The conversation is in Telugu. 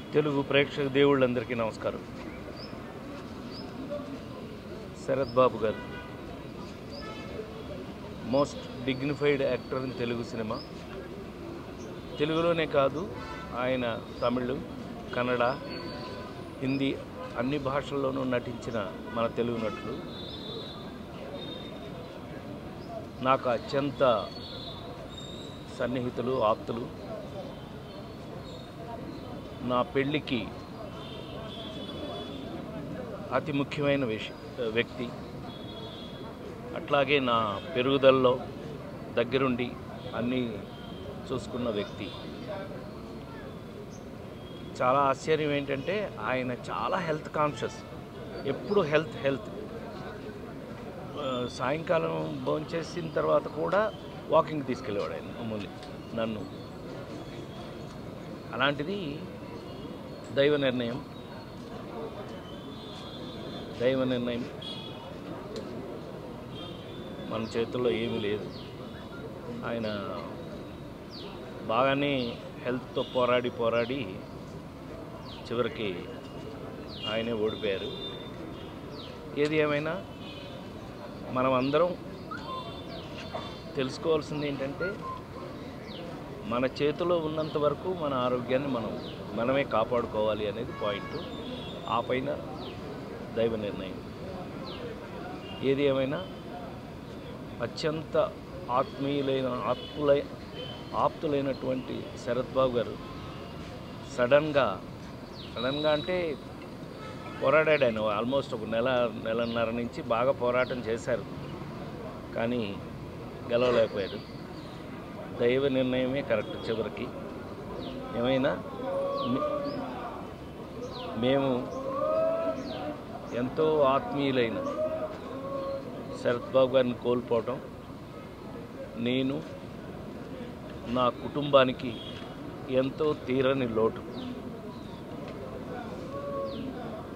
తెలుగు ప్రేక్షక దేవుళ్ళందరికీ నమస్కారం శరత్ బాబు గారు most dignified actor in Telugu cinema తెలుగులోనే కాదు ఆయన తమిళ్ కన్నడ హిందీ అన్ని భాషల్లోనూ నటించిన మన తెలుగు నటులు నాకు అత్యంత సన్నిహితులు ఆప్తులు నా పెళ్ళికి అతి ముఖ్యమైన విష వ్యక్తి అట్లాగే నా పెరుగుదలలో దగ్గరుండి అన్నీ చూసుకున్న వ్యక్తి చాలా ఆశ్చర్యం ఏంటంటే ఆయన చాలా హెల్త్ కాన్షియస్ ఎప్పుడు హెల్త్ హెల్త్ ఆ, సాయంకాలం భోంచేసిన తర్వాత కూడా వాకింగ్ తీసుకెళ్ళేవాడు ఆయన మమ్మల్ని నన్ను అలాంటిది దైవ నిర్ణయం దైవ నిర్ణయం మన చేతుల్లో ఏమీ లేదు ఆయన బాగానే హెల్త్తో పోరాడి పోరాడి చివరికి ఆయనే ఓడిపోయారు ఏది ఏమైనా మనం అందరం తెలుసుకోవాల్సింది ఏంటంటే మన చేతిలో ఉన్నంత వరకు మన ఆరోగ్యాన్ని మనం మనమే కాపాడుకోవాలి అనేది పాయింట్ ఆ పైన దైవ నిర్ణయం ఏది ఏమైనా అత్యంత ఆత్మీయులైన ఆత్ములై ఆప్తులైనటువంటి శరత్ బాబు గారు సడన్గా సడన్గా అంటే పోరాడాడు ఆయన ఆల్మోస్ట్ ఒక నెల నెలన్నర నుంచి బాగా పోరాటం చేశారు కానీ గెలవలేకపోయారు దైవ నిర్ణయమే కరెక్ట్ చివరికి ఏమైనా మే- మేము ఎంతో ఆత్మీయులైన శరత్ బాబు గారిని కోల్పోవటం నేను నా కుటుంబానికి ఎంతో తీరని లోటు